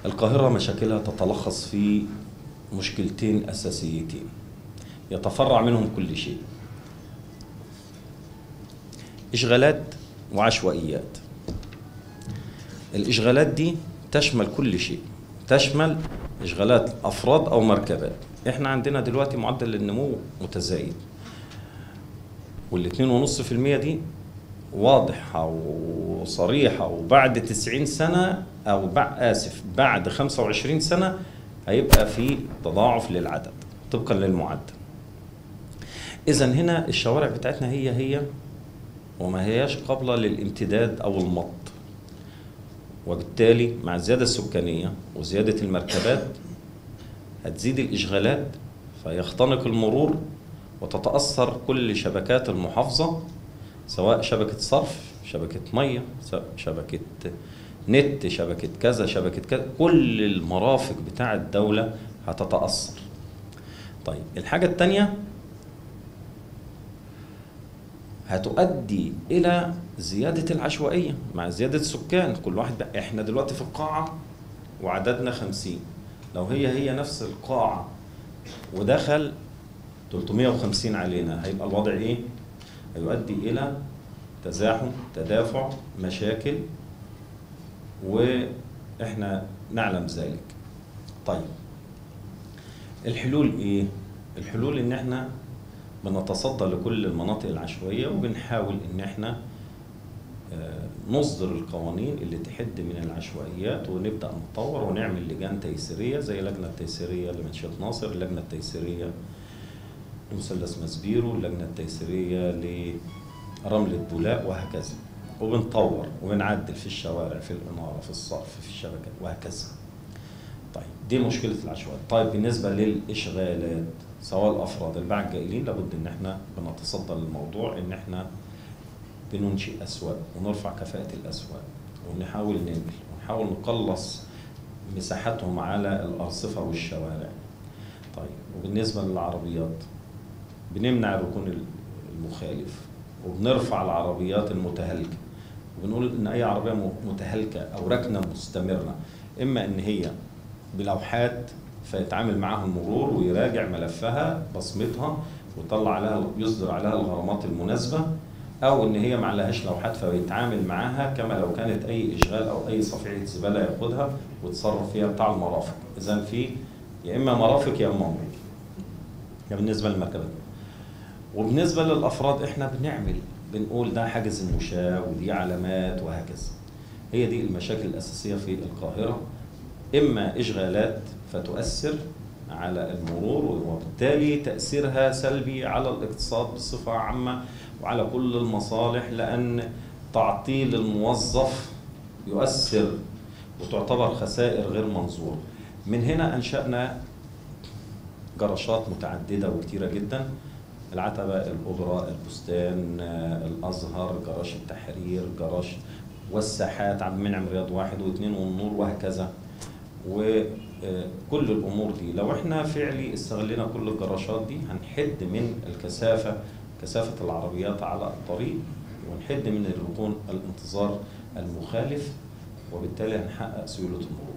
القاهرة مشاكلها تتلخص في مشكلتين أساسيتين يتفرع منهم كل شيء إشغالات وعشوائيات الإشغالات دي تشمل كل شيء تشمل إشغالات أفراد أو مركبات إحنا عندنا دلوقتي معدل النمو متزايد والاتنين ونص في المية دي واضحة وصريحة وبعد 90 سنة أو بعد آسف بعد 25 سنة هيبقى في تضاعف للعدد طبقا للمعدل إذا هنا الشوارع بتاعتنا هي هي وما هياش قابلة للامتداد أو المط وبالتالي مع الزيادة السكانية وزيادة المركبات هتزيد الإشغالات فيختنق المرور وتتأثر كل شبكات المحافظة سواء شبكة صرف شبكة مية شبكة نت شبكة كذا شبكة كذا كل المرافق بتاع الدولة هتتأثر طيب الحاجة التانية هتؤدي إلى زيادة العشوائية مع زيادة السكان كل واحد بقى احنا دلوقتي في القاعة وعددنا خمسين لو هي هي نفس القاعة ودخل 350 علينا هيبقى الوضع ايه؟ هيؤدي الى تزاحم تدافع مشاكل واحنا نعلم ذلك طيب الحلول ايه الحلول ان احنا بنتصدى لكل المناطق العشوائيه وبنحاول ان احنا نصدر القوانين اللي تحد من العشوائيات ونبدا نطور ونعمل لجان تيسيريه زي اللجنه التيسيريه لمنشاه ناصر اللجنه التيسيريه لمثلث مسبيرو اللجنه التيسيريه لرمله بولاق وهكذا وبنطور وبنعدل في الشوارع في الاناره في الصرف في الشبكات وهكذا طيب دي مشكله العشوائيات طيب بالنسبه للاشغالات سواء الافراد الباعة الجائلين لابد ان احنا بنتصدى للموضوع ان احنا بننشئ اسواق ونرفع كفاءه الاسواق ونحاول ننقل ونحاول نقلص مساحتهم على الارصفه والشوارع طيب وبالنسبه للعربيات بنمنع الركون المخالف وبنرفع العربيات المتهالكه وبنقول ان اي عربيه متهالكه او ركنه مستمره اما ان هي بلوحات فيتعامل معاها المرور ويراجع ملفها بصمتها ويطلع عليها يصدر عليها الغرامات المناسبه او ان هي ما عليهاش لوحات فبيتعامل معاها كما لو كانت اي اشغال او اي صفيحه زباله ياخدها ويتصرف فيها بتاع المرافق اذا في يا اما مرافق يا اما مرور ده بالنسبه للمركبات وبالنسبه للافراد احنا بنعمل بنقول ده حاجز المشاة ودي علامات وهكذا هي دي المشاكل الاساسيه في القاهره اما اشغالات فتؤثر على المرور وبالتالي تاثيرها سلبي على الاقتصاد بصفه عامه وعلى كل المصالح لان تعطيل الموظف يؤثر وتعتبر خسائر غير منظوره من هنا انشانا جراشات متعدده وكتيره جدا العتبه الاوبرا البستان الازهر جراج التحرير جراج والساحات عبد المنعم رياض واحد واثنين والنور وهكذا وكل الامور دي لو احنا فعلي استغلينا كل الجراشات دي هنحد من الكثافه كثافه العربيات على الطريق ونحد من الركون الانتظار المخالف وبالتالي هنحقق سيوله المرور